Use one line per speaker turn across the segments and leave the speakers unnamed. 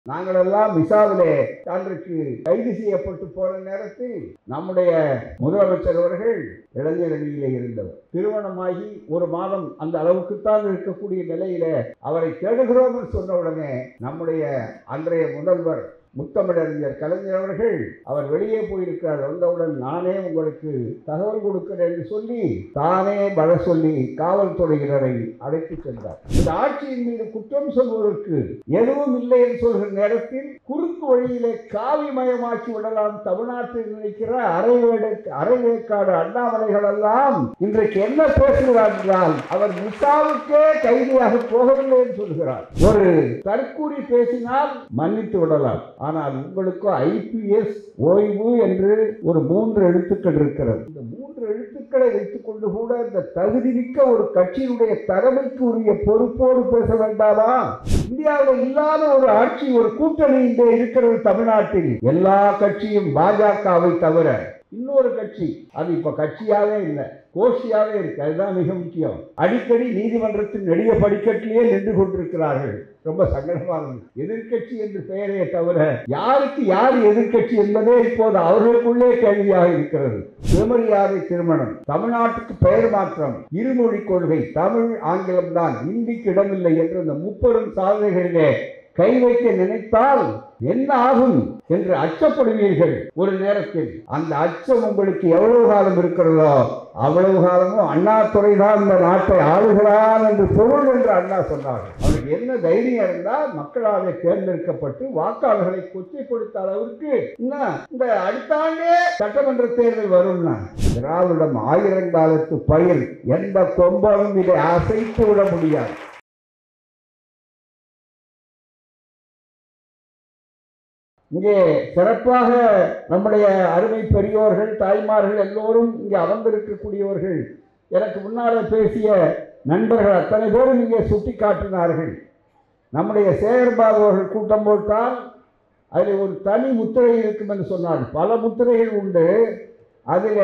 நாங்களெல்லாம் மிசாவிலே அன்றைக்கு கைது செய்யப்பட்டு போன நேரத்தில் நம்முடைய முதலமைச்சர் அவர்கள் இளைஞர் அணியிலே இருந்தவர் திருமணமாகி ஒரு மாதம் அந்த அளவுக்குத்தான் இருக்கக்கூடிய நிலையில அவரை தேடுகிறோம் என்று சொன்ன உடனே நம்முடைய அன்றைய முதல்வர் முத்தமிழறிஞர் கலைஞர் அவர்கள் அவர் வெளியே போயிருக்கிறார் வந்தவுடன் நானே உங்களுக்கு தகவல் கொடுக்கிறேன் என்று சொல்லி தானே வர சொல்லி காவல்துறையினரை அழைத்து சென்றார் இந்த ஆட்சியின் மீது குற்றம் சொல்வதற்கு எதுவும் இல்லை என்று சொல்கிற நேரத்தில் குறுக்கு வழியிலே காவிமயமாக்கி விடலாம் தமிழ்நாட்டில் நினைக்கிற அரைவேடு அரைவேக்காடு அண்ணாமலைகள் எல்லாம் இன்றைக்கு என்ன பேசுகிறார் என்றால் அவர் மிசாவுக்கே கைதியாக போகவில்லை என்று சொல்கிறார் ஒரு தற்கூறி பேசினால் மன்னித்து விடலாம் ஆனால் உங்களுக்கு ஐபிஎஸ் ஓய்வு என்று ஒரு மூன்று எழுத்துக்கள் இருக்கிறது இந்த மூன்று எழுத்துக்களை வைத்துக் கொண்டு கூட இந்த தகுதிமிக்க ஒரு கட்சியினுடைய தலைமைக்கு உரிய பொறுப்போடு பேச வேண்டாமா இந்தியாவில் இல்லாத ஒரு ஆட்சி ஒரு கூட்டணி இங்கே இருக்கிறது தமிழ்நாட்டில் எல்லா கட்சியும் பாஜகவை தவிர இன்னொரு கட்சி அது இப்ப கட்சியாவே இல்லை கோஷியாவே இருக்கு அதுதான் மிக முக்கியம் அடிக்கடி நீதிமன்றத்தின் நெடிய படிக்கட்டிலேயே நின்று கொண்டிருக்கிறார்கள் ரொம்ப சங்கடமானது எதிர்க்கட்சி என்று பெயரே தவிர யாருக்கு யார் எதிர்க்கட்சி என்பதே இப்போது அவர்களுக்குள்ளே கேள்வியாக இருக்கிறது சுயமரியாதை திருமணம் தமிழ்நாட்டுக்கு பெயர் மாற்றம் இருமொழி கொள்கை தமிழ் ஆங்கிலம் தான் இந்திக்கு இடமில்லை என்று அந்த முப்பெரும் சாதனைகளிலே கை வைக்க நினைத்தால் என்ன ஆகும் என்று அச்சப்படுவீர்கள் ஒரு நேரத்தில் அந்த அச்சம் உங்களுக்கு எவ்வளவு காலம் இருக்கிறதோ அவ்வளவு காலமும் அண்ணா துறைதான் இந்த நாட்டை ஆளுகிறான் என்று பொருள் என்று அண்ணா சொன்னார் அவருக்கு என்ன தைரியம் இருந்தால் மக்களாலே தேர்ந்தெடுக்கப்பட்டு வாக்காளர்களை கொச்சைப்படுத்த அளவிற்கு இன்னும் இந்த அடுத்த ஆண்டே சட்டமன்ற தேர்தல் வரும்னா திராவிடம் ஆயிரங்காலத்து பயிர் எந்த கொம்பனும் இதை அசைத்து விட முடியாது இங்கே சிறப்பாக நம்முடைய அருமை பெரியோர்கள் தாய்மார்கள் எல்லோரும் இங்கே அமர்ந்திருக்கக்கூடியவர்கள் எனக்கு முன்னால் பேசிய நண்பர்கள் அத்தனை பேரும் இங்கே சுட்டி காட்டினார்கள் நம்முடைய சேகர்பாபு அவர்கள் கூட்டம் போட்டால் அதில் ஒரு தனி முத்திரை இருக்கும் என்று சொன்னார் பல முத்திரைகள் உண்டு அதில்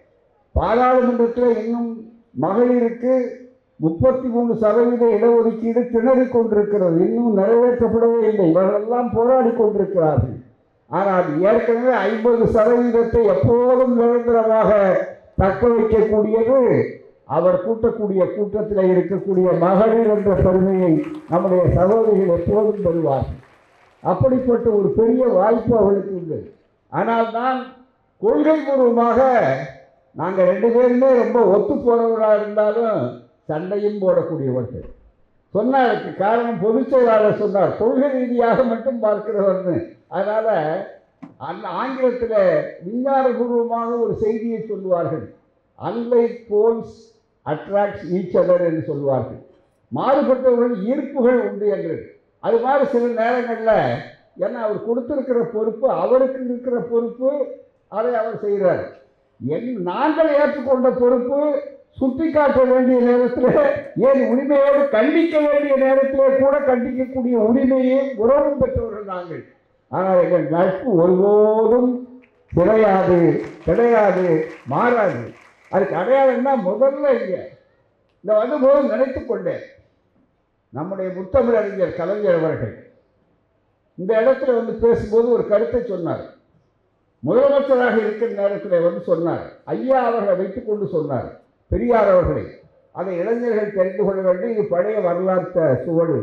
பாராளுமன்றத்தில் இன்னும் மகளிருக்கு முப்பத்தி மூணு சதவீத இடஒதுக்கீடு திணறிக் கொண்டிருக்கிறது இன்னும் நிறைவேற்றப்படவே இல்லை இவர்களெல்லாம் போராடி கொண்டிருக்கிறார்கள் ஆனால் ஏற்கனவே ஐம்பது சதவீதத்தை எப்போதும் நிரந்தரமாக தக்க வைக்கக்கூடியது அவர் கூட்டக்கூடிய கூட்டத்தில் இருக்கக்கூடிய மகளிர் என்ற பெருமையை நம்முடைய சகோதரிகள் எப்போதும் பெறுவார்கள் அப்படிப்பட்ட ஒரு பெரிய வாய்ப்பு அவளுக்கு உண்டு ஆனால் தான் கொள்கை பூர்வமாக நாங்கள் ரெண்டு பேருமே ரொம்ப ஒத்து போகிறவர்களாக இருந்தாலும் சண்டையும் போடக்கூடியவர்கள் சொன்னார் அதுக்கு காரணம் பொதுச் செயலாளர் சொன்னார் கொள்கை ரீதியாக மட்டும் பார்க்கிறவர்னு அதனால் அந்த ஆங்கிலத்தில் விஞ்ஞானபூர்வமாக ஒரு செய்தியை சொல்லுவார்கள் unlike poles attracts each other என்று சொல்வார்கள் மாறுபட்டவர்கள் ஈர்ப்புகள் உண்டு என்று அது மாதிரி சில நேரங்களில் ஏன்னா அவர் கொடுத்திருக்கிற பொறுப்பு அவருக்கு இருக்கிற பொறுப்பு அதை அவர் செய்கிறார் என் நாங்கள் ஏற்றுக்கொண்ட பொறுப்பு சுட்டி காட்ட வேண்டிய நேரத்தில் ஏன் உரிமையோடு கண்டிக்க வேண்டிய நேரத்திலே கூட கண்டிக்கக்கூடிய உரிமையும் உறவும் பெற்றவர்கள் நாங்கள் ஆனால் எங்கள் நட்பு ஒருபோதும் கிடையாது கிடையாது மாறாது அதுக்கு அடையாளம்னா முதல்ல இங்கே இந்த வந்தபோது நினைத்து கொண்டேன் நம்முடைய முத்தமிழறிஞர் கலைஞர் அவர்கள் இந்த இடத்துல வந்து பேசும்போது ஒரு கருத்தை சொன்னார் முதலமைச்சராக இருக்கிற நேரத்தில் வந்து சொன்னார் ஐயா அவர்களை வைத்துக்கொண்டு சொன்னார் பெரியார் அவர்களை அதை இளைஞர்கள் தெரிந்து கொள்ள வேண்டும் இது பழைய வரலாற்ற சுவடு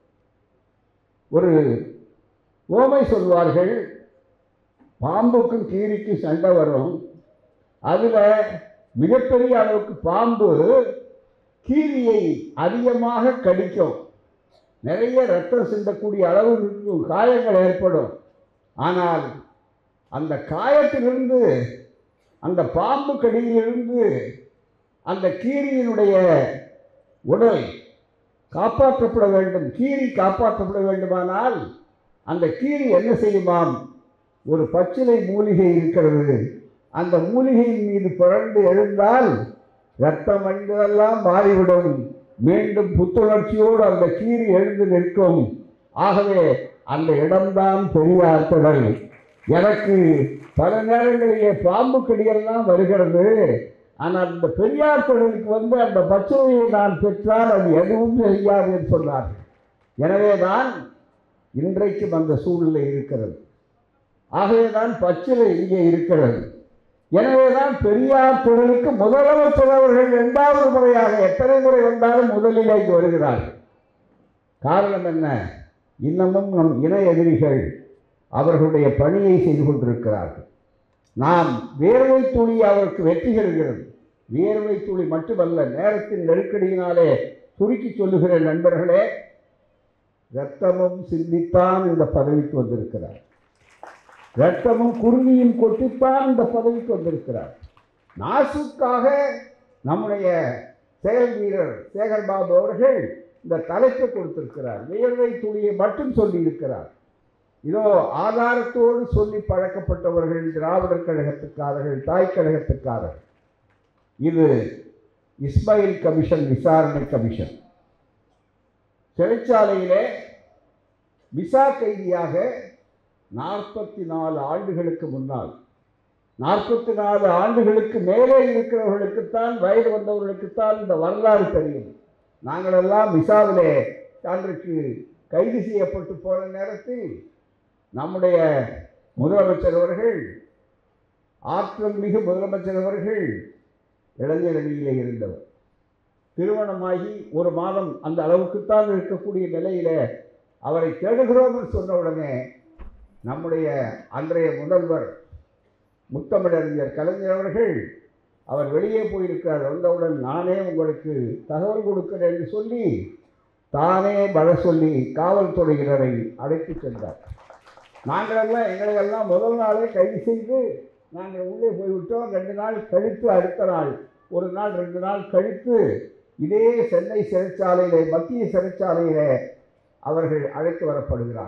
ஒரு ஓமை சொல்வார்கள் பாம்புக்கும் கீரிக்கும் சண்டை வரும் அதில் மிகப்பெரிய அளவுக்கு பாம்பு கீரியை அதிகமாக கடிக்கும் நிறைய ரத்தம் சிந்தக்கூடிய அளவு இருக்கும் காயங்கள் ஏற்படும் ஆனால் அந்த காயத்திலிருந்து அந்த பாம்பு கடியிலிருந்து அந்த கீரியினுடைய உடல் காப்பாற்றப்பட வேண்டும் கீரி காப்பாற்றப்பட வேண்டுமானால் அந்த கீரி என்ன செய்யுமாம் ஒரு பச்சிலை மூலிகை இருக்கிறது அந்த மூலிகையின் மீது பிறந்து எழுந்தால் ரத்தம் அணிந்ததெல்லாம் மாறிவிடும் மீண்டும் புத்துணர்ச்சியோடு அந்த கீரி எழுந்து நிற்கும் ஆகவே அந்த இடம்தான் பெரியார் திடல் எனக்கு பல நேரங்களிலே பாம்பு கடியெல்லாம் வருகிறது ஆனால் இந்த பெரியார் திடலுக்கு வந்து அந்த பச்சுவையை நான் பெற்றால் அது எதுவும் செய்யாது என்று சொன்னார் எனவே தான் இன்றைக்கும் அந்த சூழ்நிலை இருக்கிறது ஆகவேதான் பச்சிலை இங்கே இருக்கிறது எனவேதான் பெரியார் திடலுக்கு முதலமைச்சர் அவர்கள் இரண்டாவது முறையாக எத்தனை முறை வந்தாலும் முதலிலே இங்கு வருகிறார்கள் காரணம் என்ன இன்னமும் நம் இன எதிரிகள் அவர்களுடைய பணியை செய்து கொண்டிருக்கிறார்கள் நாம் வேர்வை துளி அவருக்கு வெற்றி பெறுகிறது வேர்வை துளி மட்டுமல்ல நேரத்தின் நெருக்கடியினாலே சுருக்கி சொல்லுகிற நண்பர்களே இரத்தமும் சிந்தித்தான் இந்த பதவிக்கு வந்திருக்கிறார் இரத்தமும் குருதியும் கொட்டித்தான் இந்த பதவிக்கு வந்திருக்கிறார் நாசுக்காக நம்முடைய செயல் வீரர் சேகர் பாபு அவர்கள் இந்த தலைப்பை கொடுத்திருக்கிறார் வியர்வை துளியை மட்டும் சொல்லியிருக்கிறார் இதோ ஆதாரத்தோடு சொல்லி பழக்கப்பட்டவர்கள் திராவிடர் கழகத்துக்காரர்கள் தாய் கழகத்துக்காரர்கள் இது இஸ்மாயில் கமிஷன் விசாரணை கமிஷன் சிறைச்சாலையிலே விசா கைதியாக நாற்பத்தி நாலு ஆண்டுகளுக்கு முன்னால் நாற்பத்தி நாலு ஆண்டுகளுக்கு மேலே இருக்கிறவர்களுக்குத்தான் வயது வந்தவர்களுக்குத்தான் இந்த வரலாறு தெரியும் நாங்களெல்லாம் விசாவிலே அன்றைக்கு கைது செய்யப்பட்டு போன நேரத்தில் நம்முடைய முதலமைச்சர் அவர்கள் ஆற்றல் மிகு முதலமைச்சர் அவர்கள் இளைஞர் அணியிலே இருந்தவர் திருமணமாகி ஒரு மாதம் அந்த அளவுக்குத்தான் இருக்கக்கூடிய நிலையில அவரை தேடுகிறோம் என்று சொன்ன உடனே நம்முடைய அன்றைய முதல்வர் முத்தமிழறிஞர் கலைஞர் அவர்கள் அவர் வெளியே போயிருக்கிறார் வந்தவுடன் நானே உங்களுக்கு தகவல் கொடுக்கிறேன் என்று சொல்லி தானே வர சொல்லி காவல்துறையினரை அழைத்து சென்றார் நாங்களெல்லாம் எங்களையெல்லாம் முதல் நாளே கைது செய்து நாங்கள் உள்ளே போய்விட்டோம் ரெண்டு நாள் கழித்து அடுத்த நாள் ஒரு நாள் ரெண்டு நாள் கழித்து இதே சென்னை சிறைச்சாலையிலே மத்திய சிறைச்சாலையிலே அவர்கள் அழைத்து வரப்படுகிறார்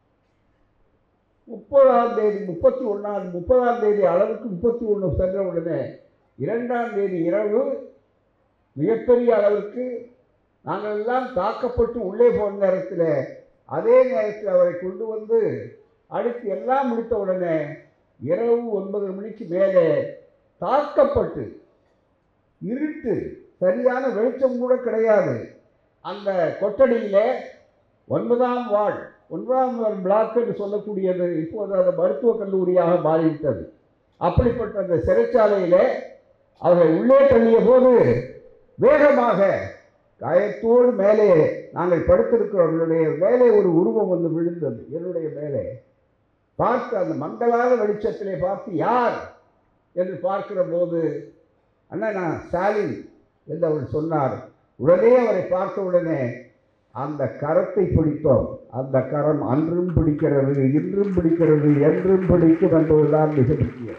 முப்பதாம் தேதி முப்பத்தி ஒன்றாம் முப்பதாம் தேதி அளவுக்கு முப்பத்தி ஒன்று சென்ற உடனே இரண்டாம் தேதி இரவு மிகப்பெரிய அளவுக்கு நாங்கள் எல்லாம் தாக்கப்பட்டு உள்ளே போன நேரத்தில் அதே நேரத்தில் அவரை கொண்டு வந்து அடுத்து எல்லாம் முடித்த உடனே இரவு ஒன்பது மணிக்கு மேலே தாக்கப்பட்டு இருட்டு சரியான வெளிச்சம் கூட கிடையாது அந்த கொட்டடியிலே ஒன்பதாம் வார்டு ஒன்பதாம் வார்டு பிளாக் என்று சொல்லக்கூடியது இப்போது அது மருத்துவக் கல்லூரியாக மாறிவிட்டது அப்படிப்பட்ட அந்த சிறைச்சாலையிலே அவர்கள் உள்ளே தள்ளிய போது வேகமாக காயத்தோடு மேலே நாங்கள் படுத்திருக்கிறோம் என்னுடைய மேலே ஒரு உருவம் வந்து விழுந்தது என்னுடைய மேலே பார்த்து அந்த மங்களான வெளிச்சத்திலே பார்த்து யார் என்று பார்க்கிற போது அண்ணா நான் ஸ்டாலின் என்று அவர் சொன்னார் உடனே அவரை பார்த்த உடனே அந்த கரத்தை பிடித்தோம் அந்த கரம் அன்றும் பிடிக்கிறது இன்றும் பிடிக்கிறது என்றும் பிடிக்கும் என்பதுதான் மிக முக்கியம்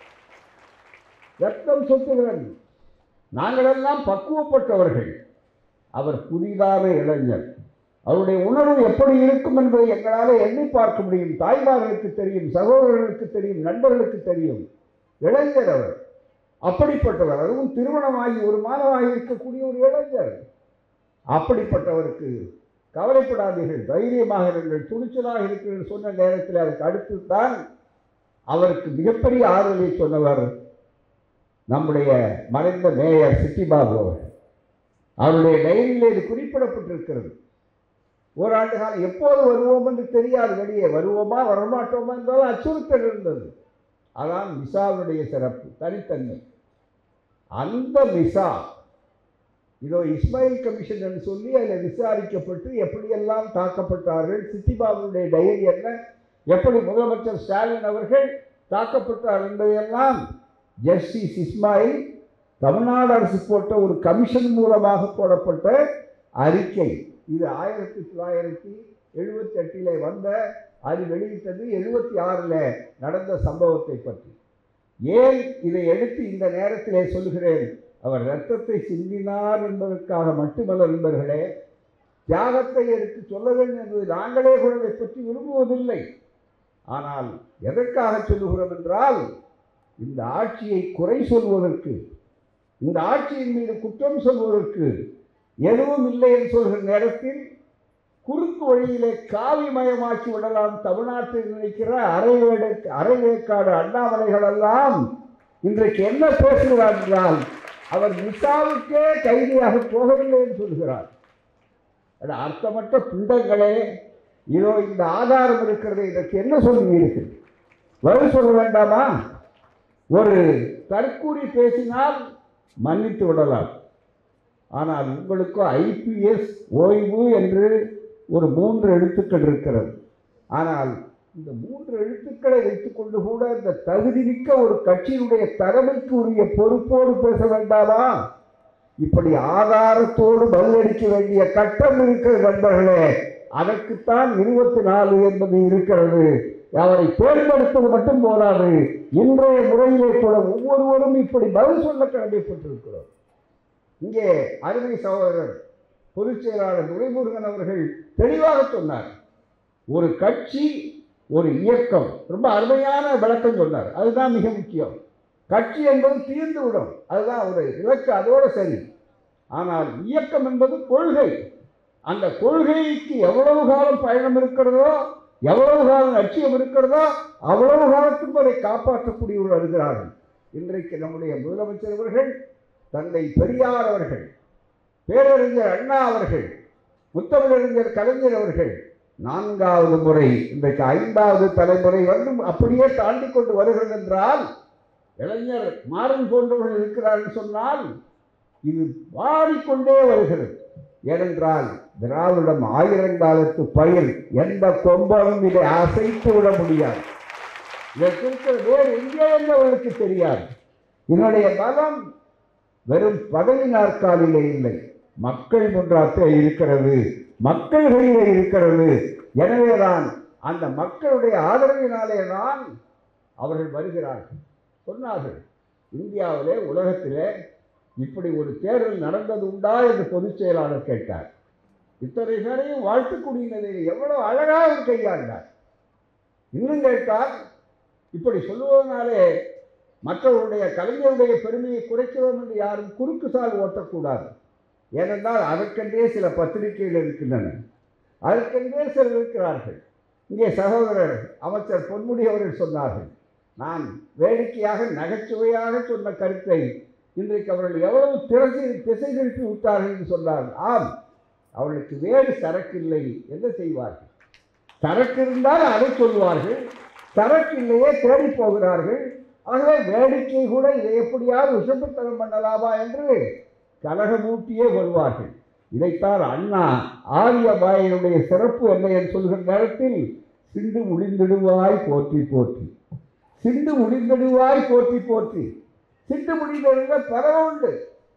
ரத்தம் சொத்துகிறது நாங்களெல்லாம் பக்குவப்பட்டவர்கள் அவர் புதிதான இளைஞர் அவருடைய உணர்வு எப்படி இருக்கும் என்பதை எங்களால் எண்ணி பார்க்க முடியும் தாய்மார்களுக்கு தெரியும் சகோதரர்களுக்கு தெரியும் நண்பர்களுக்கு தெரியும் இளைஞர் அவர் அப்படிப்பட்டவர் அதுவும் திருமணமாகி ஒரு மாதமாகி இருக்கக்கூடிய ஒரு இளைஞர் அப்படிப்பட்டவருக்கு கவலைப்படாதீர்கள் தைரியமாக இருங்கள் துணிச்சலாக இருக்கிறீர்கள் சொன்ன நேரத்தில் அதுக்கு அடுத்து தான் அவருக்கு மிகப்பெரிய ஆறுதலை சொன்னவர் நம்முடைய மறைந்த மேயர் சிட்டிபாபு அவர் அவருடைய டைரியில் இது குறிப்பிடப்பட்டிருக்கிறது ஓராண்டு காலம் எப்போது வருவோம் என்று தெரியாது வெளியே வருவோமா வரமாட்டோமா என்றாலும் அச்சுறுத்தல் இருந்தது அதான் மிசாவுடைய சிறப்பு தனித்தன்மை அந்த மிசா இதோ இஸ்மாயில் கமிஷன் என்று சொல்லி அதில் விசாரிக்கப்பட்டு எப்படியெல்லாம் தாக்கப்பட்டார்கள் சித்திபாபுடைய டைரி என்ன எப்படி முதலமைச்சர் ஸ்டாலின் அவர்கள் தாக்கப்பட்டார் என்பதையெல்லாம் ஜஸ்டிஸ் இஸ்மாயில் தமிழ்நாடு அரசு போட்ட ஒரு கமிஷன் மூலமாக போடப்பட்ட அறிக்கை இது ஆயிரத்தி தொள்ளாயிரத்தி எழுபத்தி எட்டில் வந்த அது வெளியிட்டது எழுபத்தி ஆறில் நடந்த சம்பவத்தை பற்றி ஏன் இதை எடுத்து இந்த நேரத்திலே சொல்கிறேன் அவர் இரத்தத்தை சிந்தினார் என்பதற்காக மட்டுமல்ல நண்பர்களே தியாகத்தை எடுத்து சொல்ல வேண்டும் என்பது நாங்களே கூட இதை பற்றி விரும்புவதில்லை ஆனால் எதற்காக சொல்லுகிறோம் என்றால் இந்த ஆட்சியை குறை சொல்வதற்கு இந்த ஆட்சியின் மீது குற்றம் சொல்வதற்கு எதுவும் இல்லை என்று சொல்கிற நேரத்தில் குறுக்கு வழியிலே காவிமயமாக்கி விடலாம் தமிழ்நாட்டில் நினைக்கிற அரைவேடு அரைவேக்காடு அண்ணாமலைகளெல்லாம் இன்றைக்கு என்ன பேசுகிறார் என்றால் அவர் மிசாவுக்கே கைதியாக போகவில்லை என்று சொல்கிறார் அது அர்த்தமற்ற பிண்டங்களே இதோ இந்த ஆதாரம் இருக்கிறது இதற்கு என்ன சொல்லுவீர்கள் பதில் சொல்ல வேண்டாமா ஒரு தற்கூறி பேசினால் மன்னித்து விடலாம் ஆனால் உங்களுக்கு ஐபிஎஸ் ஓய்வு என்று ஒரு மூன்று எழுத்துக்கள் இருக்கிறது ஆனால் இந்த மூன்று எழுத்துக்களை வைத்துக்கொண்டு கூட இந்த தகுதிமிக்க ஒரு கட்சியினுடைய தலைமைக்கு உரிய பொறுப்போடு பேச வேண்டாமா இப்படி ஆதாரத்தோடு பதிலளிக்க வேண்டிய கட்டம் இருக்கிற நண்பர்களே அதற்குத்தான் இருபத்தி நாலு என்பது இருக்கிறது அவரை தேர்ந்தெடுப்பது மட்டும் போதாது இன்றைய முறையிலே கூட ஒவ்வொருவரும் இப்படி பதில் சொல்ல கடமைப்பட்டிருக்கிறோம் இங்கே அருமை சகோதரர் பொதுச் செயலாளர் துரைமுருகன் அவர்கள் தெளிவாக சொன்னார் ஒரு கட்சி ஒரு இயக்கம் ரொம்ப அருமையான விளக்கம் சொன்னார் அதுதான் மிக முக்கியம் கட்சி என்பது தீர்ந்து விடும் அதுதான் ஒரு இலக்கு அதோடு சரி ஆனால் இயக்கம் என்பது கொள்கை அந்த கொள்கைக்கு எவ்வளவு காலம் பயணம் இருக்கிறதோ எவ்வளவு காலம் லட்சியம் இருக்கிறதோ அவ்வளவு காலத்துக்கு அதை காப்பாற்றக்கூடியவர்கள் வருகிறார்கள் இன்றைக்கு நம்முடைய முதலமைச்சர் அவர்கள் தந்தை பெரியார் அவர்கள் பேரறிஞர் அண்ணா அவர்கள் முத்தமிழறிஞர் கலைஞர் அவர்கள் நான்காவது முறை இன்றைக்கு ஐந்தாவது தலைமுறை வந்து அப்படியே தாண்டி கொண்டு வருகிறது என்றால் இளைஞர் மாறன் போன்றவர்கள் இருக்கிறார்கள் சொன்னால் இது வாடிக்கொண்டே வருகிறது ஏனென்றால் திராவிடம் ஆயிரங்காலத்து பயிர் எந்த கொம்பனும் இதை அசைத்து விட முடியாது இதற்கு இருக்கிற வேறு எங்கே என்றவர்களுக்கு தெரியாது இதனுடைய பலம் வெறும் பதவி நாற்காலிலே இல்லை மக்கள் முன்றாத்தே இருக்கிறது மக்கள் கையிலே இருக்கிறது எனவேதான் அந்த மக்களுடைய ஆதரவினாலே தான் அவர்கள் வருகிறார்கள் சொன்னார்கள் இந்தியாவிலே உலகத்திலே இப்படி ஒரு தேர்தல் நடந்தது உண்டா என்று பொதுச் செயலாளர் கேட்டார் இத்தனை பேரையும் வாழ்த்துக்கூடிய நிலையில் எவ்வளவு அழகாக அவர் கையாண்டார் இன்னும் கேட்டால் இப்படி சொல்லுவதனாலே மற்றவருடைய கலைஞருடைய பெருமையை குறைக்கிறோம் என்று யாரும் குறுக்கு சால் ஓட்டக்கூடாது ஏனென்றால் அதற்கென்றே சில பத்திரிகைகள் இருக்கின்றன அதற்கென்றே சிலர் இருக்கிறார்கள் இங்கே சகோதரர் அமைச்சர் பொன்முடி அவர்கள் சொன்னார்கள் நான் வேடிக்கையாக நகைச்சுவையாக சொன்ன கருத்தை இன்றைக்கு அவர்கள் எவ்வளவு திசை திசை திருப்பி விட்டார்கள் என்று சொன்னார்கள் ஆம் அவர்களுக்கு வேறு சரக்கு இல்லை என்ன செய்வார்கள் சரக்கு இருந்தால் அதை சொல்வார்கள் சரக்கு இல்லையே தேடி போகிறார்கள் ஆகவே வேடிக்கை கூட இதை எப்படியாவது விஷப்புத்தனம் பண்ணலாமா என்று கலகமூட்டியே வருவார்கள் இதைத்தான் அண்ணா ஆரியபாயனுடைய சிறப்பு என்ன என்று சொல்கிற நேரத்தில் சிண்டு முடிந்திடுவாய் போற்றி போற்றி சிண்டு முடிந்திடுவாய் போற்றி போற்றி சிண்டு முடிந்திடுங்க பல உண்டு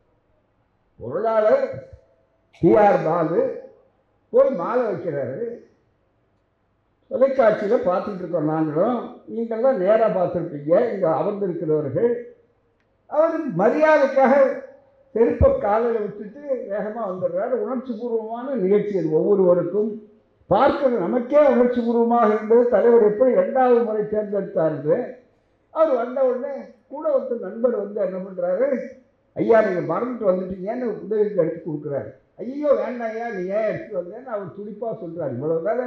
பொருளாளர் டிஆர் பாலு போய் மாலை வைக்கிறாரு தொலைக்காட்சியில் பார்த்துட்டு இருக்கோம் நாங்களும் நீங்கள்லாம் நேராக பார்த்துருப்பீங்க இங்கே அமர்ந்திருக்கிறவர்கள் அவர் மரியாதைக்காக செருப்பை காலையில் விட்டுட்டு வேகமாக வந்துடுறாரு உணர்ச்சி பூர்வமான நிகழ்ச்சி அது ஒவ்வொருவருக்கும் பார்க்கிறது நமக்கே உணர்ச்சி பூர்வமாக இருந்தது தலைவர் எப்படி ரெண்டாவது முறை தேர்ந்தெடுத்தார் என்று அவர் வந்த உடனே கூட வந்து நண்பர் வந்து என்ன பண்ணுறாரு ஐயா நீங்கள் மறந்துட்டு வந்துட்டீங்கன்னு உதவிக்கு எடுத்து கொடுக்குறாரு ஐயோ வேண்டாம் ஐயா நீ ஏன் எடுத்து வந்தேன்னு அவர் துடிப்பாக சொல்கிறார் இவ்வளவுதானே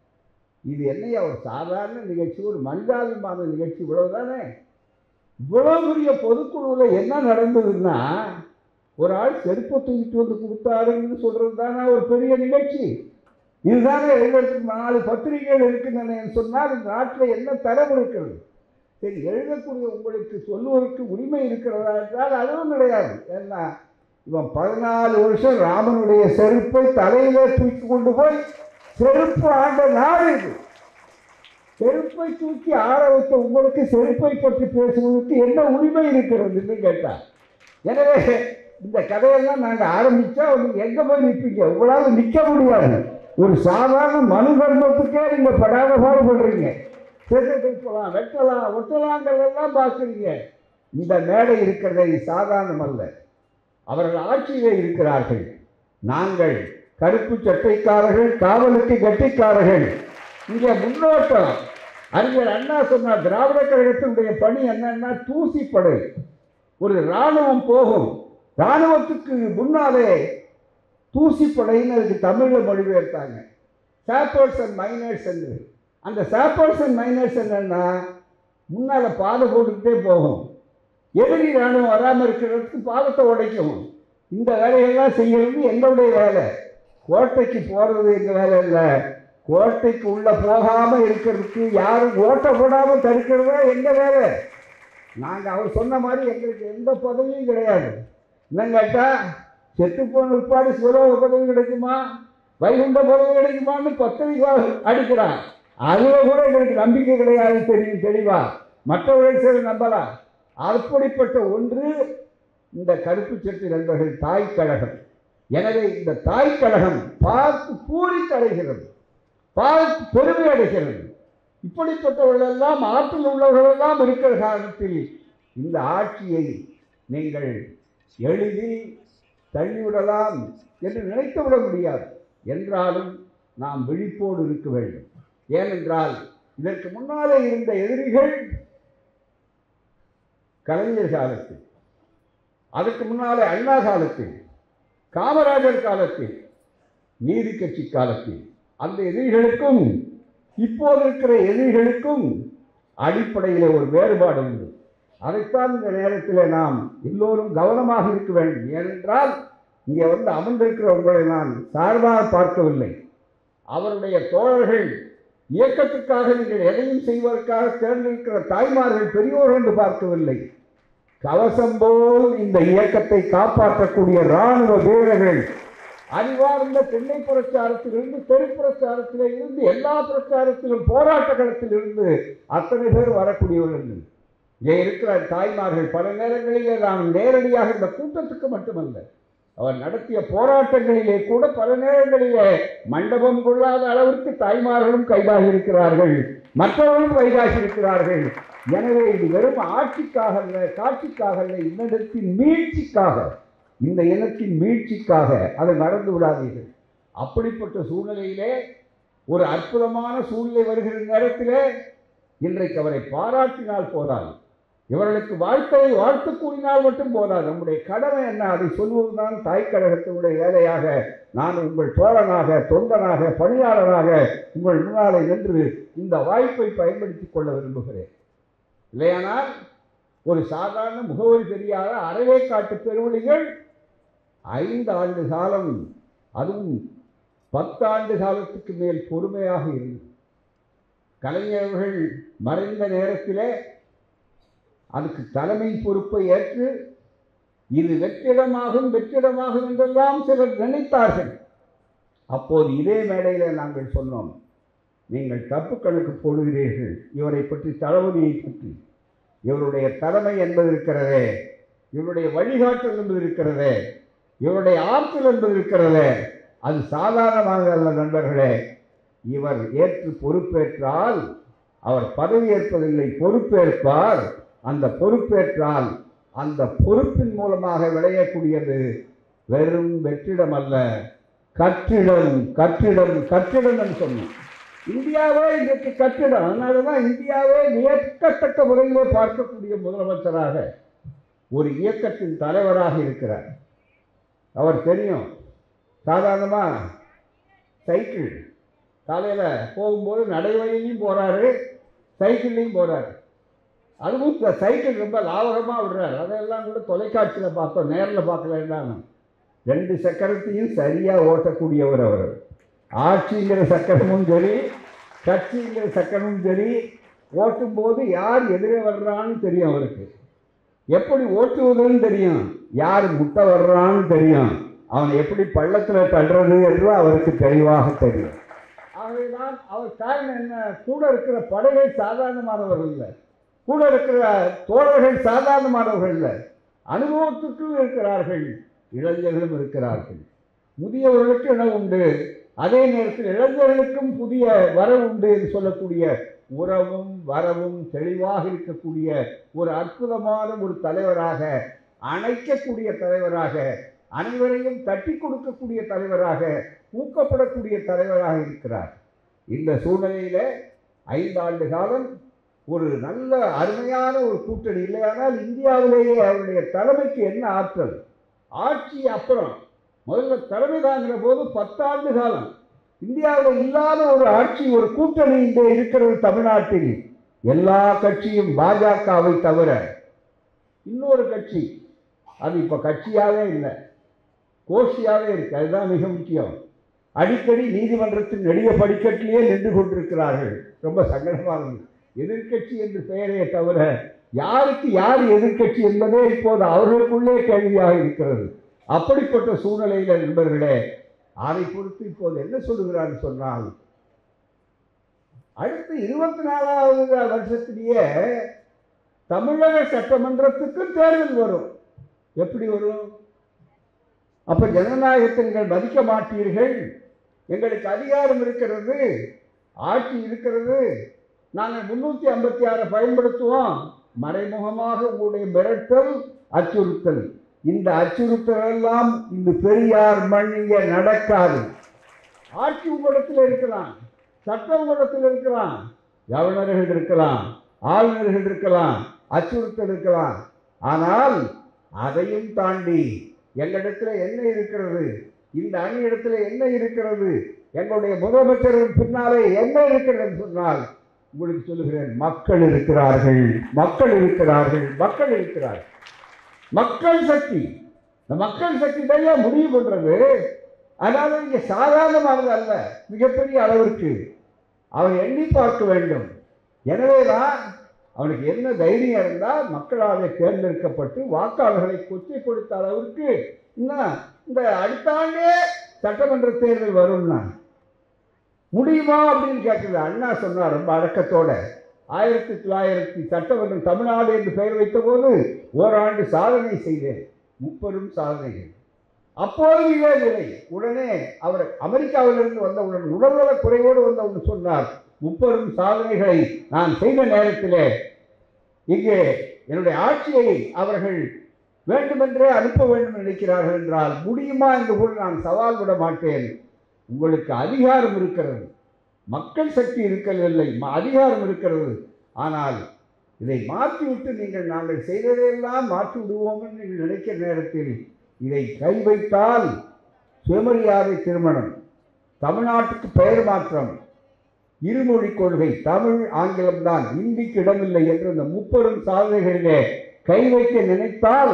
இது என்னையா ஒரு சாதாரண நிகழ்ச்சி ஒரு மனிதாபிமான நிகழ்ச்சி இவ்வளவுதானே இவ்வளவு பெரிய பொதுக்குழுவில் என்ன நடந்ததுன்னா ஒரு ஆள் செருப்பை தூக்கிட்டு வந்து கொடுத்தாருன்னு சொல்கிறது தானே ஒரு பெரிய நிகழ்ச்சி இதுதானே எழுதுறதுக்கு நாலு பத்திரிகைகள் இருக்கின்றன சொன்னால் இந்த நாட்டில் என்ன தரம் இருக்கிறது சரி எழுதக்கூடிய உங்களுக்கு சொல்லுவதற்கு உரிமை இருக்கிறதா என்றால் அதுவும் கிடையாது ஏன்னா இவன் பதினாலு வருஷம் ராமனுடைய செருப்பை தலையிலே தூக்கி கொண்டு போய் செருப்பு ஆண்ட நாடு இது செருப்பை தூக்கி ஆற வைத்த உங்களுக்கு செருப்பை பற்றி பேசுவதற்கு என்ன உரிமை இருக்கிறதுன்னு கேட்டார் எனவே இந்த கதையெல்லாம் நாங்கள் ஆரம்பித்தா நீங்கள் எங்கே போய் நிற்பீங்க உங்களால் நிற்க முடியாது ஒரு சாதாரண மனு கர்மத்துக்கே நீங்கள் படாத பாடுபடுறீங்க சேதத்தை போகலாம் வெட்டலாம் ஒட்டலாங்கிறதெல்லாம் பார்க்குறீங்க இந்த மேடை இருக்கிறதை சாதாரணம் அல்ல அவர்கள் ஆட்சியிலே இருக்கிறார்கள் நாங்கள் கருப்பு சட்டைக்காரர்கள் காவலுக்கு கட்டிக்காரர்கள் இங்கே முன்னோட்டம் அறிஞர் அண்ணா சொன்னார் திராவிட கழகத்தினுடைய பணி என்னன்னா தூசிப்படை ஒரு இராணுவம் போகும் இராணுவத்துக்கு முன்னாலே தூசிப்படைன்னு அதுக்கு தமிழில் மொழிபெயர்த்தாங்க சாப்பர்ஸ் அண்ட் மைனர்ஸ் என்று அந்த சாப்பர்ஸ் அண்ட் மைனர்ஸ் என்னன்னா முன்னால் பாதை போட்டுக்கிட்டே போகும் எதிரி இராணுவம் வராமல் இருக்கிறதுக்கு பாதத்தை உடைக்கும் இந்த வேலையெல்லாம் செய்கிறது எங்களுடைய வேலை கோட்டைக்கு போகிறது எங்கள் வேலை இல்லை கோட்டைக்கு உள்ள போகாம இருக்கிறதுக்கு யாரும் ஓட்ட போடாம தடுக்கிறதா எங்க வேலை நாங்கள் அவர் சொன்ன மாதிரி எங்களுக்கு எந்த பதவியும் கிடையாது என்னன்னு கேட்டா செத்து போன உட்பாடு சிவலோக பதவி கிடைக்குமா வைகுண்ட பதவி கிடைக்குமான்னு பதவி அடிக்கிறான் அதுல கூட எங்களுக்கு நம்பிக்கை கிடையாது தெரியும் தெளிவா மற்றவர்கள் சில நம்பலாம் அப்படிப்பட்ட ஒன்று இந்த கருப்பு சட்டை நண்பர்கள் தாய் கழகம் எனவே இந்த தாய் கழகம் பார்த்து பூரித்தடைகிறது பார்த்து பெருமை அடைகிறது இப்படிப்பட்டவர்கள் எல்லாம் ஆற்றில் உள்ளவர்கள் எல்லாம் இருக்கிற காரணத்தில் இந்த ஆட்சியை நீங்கள் எளிதில் தள்ளிவிடலாம் என்று நினைத்துவிட முடியாது என்றாலும் நாம் விழிப்போடு இருக்க வேண்டும் ஏனென்றால் இதற்கு முன்னாலே இருந்த எதிரிகள் கலைஞர் காலத்தில் அதுக்கு முன்னாலே அண்ணா காலத்தில் காமராஜர் காலத்தில் நீதி கட்சி காலத்தில் அந்த எதிரிகளுக்கும் இப்போது இருக்கிற எதிரிகளுக்கும் அடிப்படையில் ஒரு வேறுபாடு உண்டு அதைத்தான் இந்த நேரத்தில் நாம் எல்லோரும் கவனமாக இருக்க வேண்டும் ஏனென்றால் இங்கே வந்து அமர்ந்திருக்கிற உங்களை நான் சார்பாக பார்க்கவில்லை அவருடைய தோழர்கள் இயக்கத்துக்காக நீங்கள் எதையும் செய்வதற்காக தேர்ந்தெடுக்கிற தாய்மார்கள் பெரியோர்கள் என்று பார்க்கவில்லை கவசம் போல் இந்த இயக்கத்தை காப்பாற்றக்கூடிய இராணுவ வீரர்கள் அறிவார்ந்த தென்னை பிரச்சாரத்திலிருந்து தெரு பிரச்சாரத்திலே இருந்து எல்லா பிரச்சாரத்திலும் போராட்ட களத்தில் இருந்து அத்தனை பேர் வரக்கூடியவர்கள் இங்கே இருக்கிற தாய்மார்கள் பல நேரங்களிலே நாம் நேரடியாக இந்த கூட்டத்துக்கு மட்டுமல்ல அவர் நடத்திய போராட்டங்களிலே கூட பல நேரங்களிலே மண்டபம் கொள்ளாத அளவிற்கு தாய்மார்களும் கைதாகி இருக்கிறார்கள் மற்றவர்களும் கைதாகி இருக்கிறார்கள் எனவே இது வெறும் ஆட்சிக்காக அல்ல காட்சிக்காக அல்ல இன்னிடத்தின் மீட்சிக்காக இந்த இனத்தின் மீட்சிக்காக அதை மறந்து விடாதீர்கள் அப்படிப்பட்ட சூழ்நிலையிலே ஒரு அற்புதமான சூழ்நிலை வருகிற நேரத்திலே இன்றைக்கு அவரை பாராட்டினால் போதாது இவர்களுக்கு வாழ்த்தை வாழ்த்து கூறினால் மட்டும் போதாது நம்முடைய கடமை என்ன அதை சொல்வதுதான் தாய் கழகத்தினுடைய வேலையாக நான் உங்கள் தோழனாக தொண்டனாக பணியாளராக உங்கள் முன்னாலே நின்று இந்த வாய்ப்பை பயன்படுத்திக் கொள்ள விரும்புகிறேன் இல்லையானால் ஒரு சாதாரண முகவரி தெரியாத அறவே காட்டு பெருவழிகள் ஐந்து ஆண்டு காலம் அதுவும் பத்தாண்டு காலத்துக்கு மேல் பொறுமையாக இருந்தது கலைஞர்கள் மறைந்த நேரத்திலே அதுக்கு தலைமை பொறுப்பை ஏற்று இது வெற்றிடமாகும் வெற்றிடமாகும் என்றெல்லாம் சிலர் நினைத்தார்கள் அப்போது இதே மேடையில் நாங்கள் சொன்னோம் நீங்கள் தப்பு கணக்கு போடுகிறீர்கள் இவரை பற்றி தளபதியை பற்றி இவருடைய தலைமை என்பது இருக்கிறதே இவருடைய வழிகாட்டல் என்பது இருக்கிறதே இவருடைய ஆற்றல் என்பது இருக்கிறதே அது சாதாரணமாக அல்ல நண்பர்களே இவர் ஏற்று பொறுப்பேற்றால் அவர் பதவி ஏற்பதில்லை பொறுப்பேற்பார் அந்த பொறுப்பேற்றால் அந்த பொறுப்பின் மூலமாக விளையக்கூடியது வெறும் வெற்றிடம் அல்ல கற்றிடம் கற்றிடம் கற்றிடம் என்று சொன்னோம் இந்தியாவே இன்றைக்கு கட்டிடம் அதனால தான் இந்தியாவே வியக்கத்தக்க முறையிலே பார்க்கக்கூடிய முதலமைச்சராக ஒரு இயக்கத்தின் தலைவராக இருக்கிறார் அவர் தெரியும் சாதாரணமாக சைக்கிள் காலையில் போகும்போது நடைவழியிலையும் போகிறாரு சைக்கிள்லையும் போகிறாரு அதுவும் இந்த சைக்கிள் ரொம்ப லாபகமாக விடுறாரு அதெல்லாம் கூட தொலைக்காட்சியில் பார்த்தோம் நேரில் பார்க்கலன்னாங்க ரெண்டு சக்கரத்தையும் சரியாக ஓட்டக்கூடியவர் அவர் ஆட்சிங்கிற சக்கரமும் சரி கட்சிங்கிற சக்கரமும் சரி ஓட்டும்போது யார் எதிரே வர்றான்னு தெரியும் அவருக்கு எப்படி ஓட்டுவதுன்னு தெரியும் யார் முட்டை வர்றான்னு தெரியும் அவன் எப்படி பள்ளத்தில் தள்ளுறது என்று அவருக்கு தெளிவாக தெரியும் ஆகவேதான் அவர் காரணம் என்ன கூட இருக்கிற படைகள் சாதாரணமானவர்கள் இல்லை கூட இருக்கிற தோழர்கள் சாதாரணமானவர்கள் இல்லை அனுபவத்துக்கும் இருக்கிறார்கள் இளைஞர்களும் இருக்கிறார்கள் முதியவர்களுக்கு இடம் உண்டு அதே நேரத்தில் இளைஞர்களுக்கும் புதிய வரவு உண்டு என்று சொல்லக்கூடிய உறவும் வரவும் தெளிவாக இருக்கக்கூடிய ஒரு அற்புதமான ஒரு தலைவராக அணைக்கக்கூடிய தலைவராக அனைவரையும் தட்டி கொடுக்கக்கூடிய தலைவராக ஊக்கப்படக்கூடிய தலைவராக இருக்கிறார் இந்த சூழ்நிலையில ஐந்தாண்டு காலம் ஒரு நல்ல அருமையான ஒரு கூட்டணி இல்லையானால் இந்தியாவிலேயே அவருடைய தலைமைக்கு என்ன ஆற்றல் ஆட்சி அப்புறம் முதல்ல தலைமை தாங்கிற போது பத்தாண்டு காலம் இந்தியாவில் இல்லாத ஒரு ஆட்சி ஒரு கூட்டணி இங்கே இருக்கிறது தமிழ்நாட்டில் எல்லா கட்சியும் பாஜகவை தவிர இன்னொரு கட்சி அது இப்போ கட்சியாகவே இல்லை கோஷியாகவே இருக்கு அதுதான் மிக முக்கியம் அடிக்கடி நீதிமன்றத்தின் நெடிய படிக்கட்டிலேயே நின்று கொண்டிருக்கிறார்கள் ரொம்ப சங்கடமானது எதிர்க்கட்சி என்று பெயரே தவிர யாருக்கு யார் எதிர்க்கட்சி என்பதே இப்போது அவர்களுக்குள்ளே கேள்வியாக இருக்கிறது அப்படிப்பட்ட சூழ்நிலையில நண்பர்களே அதை பொறுத்து இப்போது என்ன சொல்லுகிறான்னு சொன்னால் அடுத்து இருபத்தி நாலாவது வருஷத்திலேயே தமிழக சட்டமன்றத்துக்கு தேர்தல் வரும் எப்படி வரும் அப்ப ஜனநாயகத்தை நீங்கள் மதிக்க மாட்டீர்கள் எங்களுக்கு அதிகாரம் இருக்கிறது ஆட்சி இருக்கிறது நாங்கள் முன்னூற்றி ஐம்பத்தி ஆறை பயன்படுத்துவோம் மறைமுகமாக உங்களுடைய மிரட்டல் அச்சுறுத்தல் இந்த அச்சுறுத்தல் எல்லாம் இந்த பெரியார் மண் இங்கே நடக்காது ஆட்சி உங்களிடத்தில் இருக்கலாம் சட்டம் உங்களிடத்தில் இருக்கலாம் கவர்னர்கள் இருக்கலாம் ஆளுநர்கள் இருக்கலாம் அச்சுறுத்தல் இருக்கலாம் ஆனால் அதையும் தாண்டி எங்களிடத்துல என்ன இருக்கிறது இந்த அணியிடத்துல என்ன இருக்கிறது எங்களுடைய முதலமைச்சரின் பின்னாலே என்ன இருக்கிறது சொன்னால் உங்களுக்கு சொல்லுகிறேன் மக்கள் இருக்கிறார்கள் மக்கள் இருக்கிறார்கள் மக்கள் இருக்கிறார்கள் மக்கள் சக்தி இந்த மக்கள் சக்தி தான் முடிவு பண்றது அதனால இங்க சாதாரணமானது அல்ல மிகப்பெரிய அளவிற்கு அவன் எண்ணி பார்க்க வேண்டும் எனவேதான் அவனுக்கு என்ன தைரியம் இருந்தால் மக்களாலே தேர்ந்தெடுக்கப்பட்டு வாக்காளர்களை கொச்சை கொடுத்த அளவிற்கு இன்னும் இந்த அடுத்த ஆண்டே சட்டமன்ற தேர்தல் வரும்னா முடியுமா அப்படின்னு கேட்குது அண்ணா சொன்னார் ரொம்ப அடக்கத்தோட ஆயிரத்தி தொள்ளாயிரத்தி சட்டமன்றம் தமிழ்நாடு என்று பெயர் வைத்தபோது ஓராண்டு சாதனை செய்தேன் முப்பெரும் சாதனைகள் அப்போது இதே நிலை உடனே அவர் அமெரிக்காவிலிருந்து வந்தவுடன் உடல்நல குறைவோடு வந்தவுடன் சொன்னார் முப்பெரும் சாதனைகளை நான் செய்த நேரத்திலே இங்கே என்னுடைய ஆட்சியை அவர்கள் வேண்டுமென்றே அனுப்ப வேண்டும் நினைக்கிறார்கள் என்றால் முடியுமா என்று கூட நான் சவால் விட மாட்டேன் உங்களுக்கு அதிகாரம் இருக்கிறது மக்கள் சக்தி இருக்கவில்லை ம- அதிகாரம் இருக்கிறது ஆனால் இதை மாற்றிவிட்டு நீங்கள் நாங்கள் செய்ததையெல்லாம் மாற்றி விடுவோம் என்று நீங்கள் நினைக்கிற நேரத்தில் இதை கை வைத்தால் சுயமரியாதை திருமணம் தமிழ்நாட்டுக்கு பெயர் மாற்றம் இருமொழி கொள்கை தமிழ் ஆங்கிலம்தான் இந்திக்கு இடமில்லை என்று இந்த முப்பெரும் சாதனைகளிலே கை வைக்க நினைத்தால்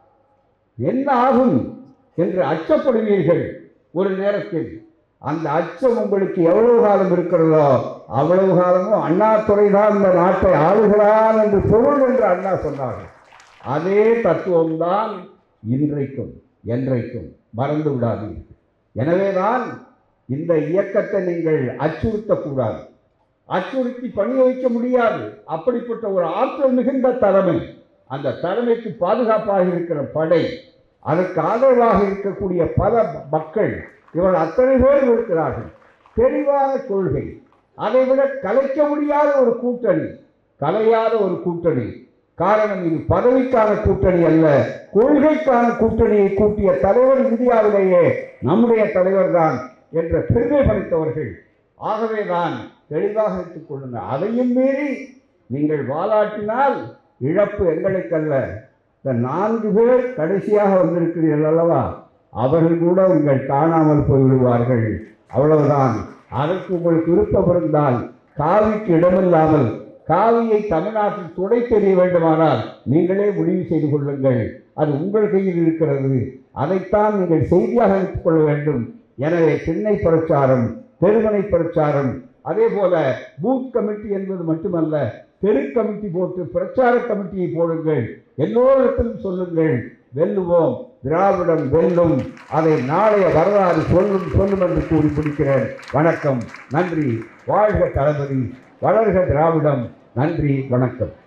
என்ன ஆகும் என்று அச்சப்படுவீர்கள் ஒரு நேரத்தில் அந்த அச்சம் உங்களுக்கு எவ்வளவு காலம் இருக்கிறதோ அவ்வளவு காலமும் அண்ணா துறைதான் இந்த நாட்டை ஆளுகிறான் என்று பொருள் என்று அண்ணா சொன்னார்கள் அதே தத்துவம்தான் இன்றைக்கும் என்றைக்கும் மறந்து விடாதீர்கள் எனவேதான் இந்த இயக்கத்தை நீங்கள் அச்சுறுத்தக்கூடாது அச்சுறுத்தி பணி வைக்க முடியாது அப்படிப்பட்ட ஒரு ஆற்றல் மிகுந்த தலைமை அந்த தலைமைக்கு பாதுகாப்பாக இருக்கிற படை அதற்கு ஆதரவாக இருக்கக்கூடிய பல மக்கள் இவர்கள் அத்தனை பேர் இருக்கிறார்கள் தெளிவான கொள்கை அதைவிட கலைக்க முடியாத ஒரு கூட்டணி கலையாத ஒரு கூட்டணி காரணம் இது பதவிக்கான கூட்டணி அல்ல கொள்கைக்கான கூட்டணியை கூட்டிய தலைவர் இந்தியாவிலேயே நம்முடைய தலைவர் தான் என்ற பெருமை படைத்தவர்கள் ஆகவேதான் தெளிவாக வைத்துக் கொள்ளுங்கள் அதையும் மீறி நீங்கள் வாலாட்டினால் இழப்பு எங்களுக்கல்ல இந்த நான்கு பேர் கடைசியாக வந்திருக்கிறீர்கள் அல்லவா அவர்கள் கூட உங்கள் காணாமல் போய்விடுவார்கள் அவ்வளவுதான் அதற்கு உங்களுக்கு விருப்பம் இருந்தால் காவிக்கு இடமில்லாமல் காவியை தமிழ்நாட்டில் துடை தெரிய வேண்டுமானால் நீங்களே முடிவு செய்து கொள்ளுங்கள் அது உங்கள் கையில் இருக்கிறது அதைத்தான் நீங்கள் செய்தியாக எடுத்துக் கொள்ள வேண்டும் எனவே திண்ணை பிரச்சாரம் தெருமனை பிரச்சாரம் அதே போல பூத் கமிட்டி என்பது மட்டுமல்ல தெரு கமிட்டி போட்டு பிரச்சார கமிட்டியை போடுங்கள் எல்லோரிடத்திலும் சொல்லுங்கள் வெல்லுவோம் திராவிடம் வெல்லும் அதை நாளைய வரலாறு சொல்லும் சொல்லும் என்று கூறி முடிக்கிறேன் வணக்கம் நன்றி வாழ்க தளபதி வளர்க திராவிடம் நன்றி வணக்கம்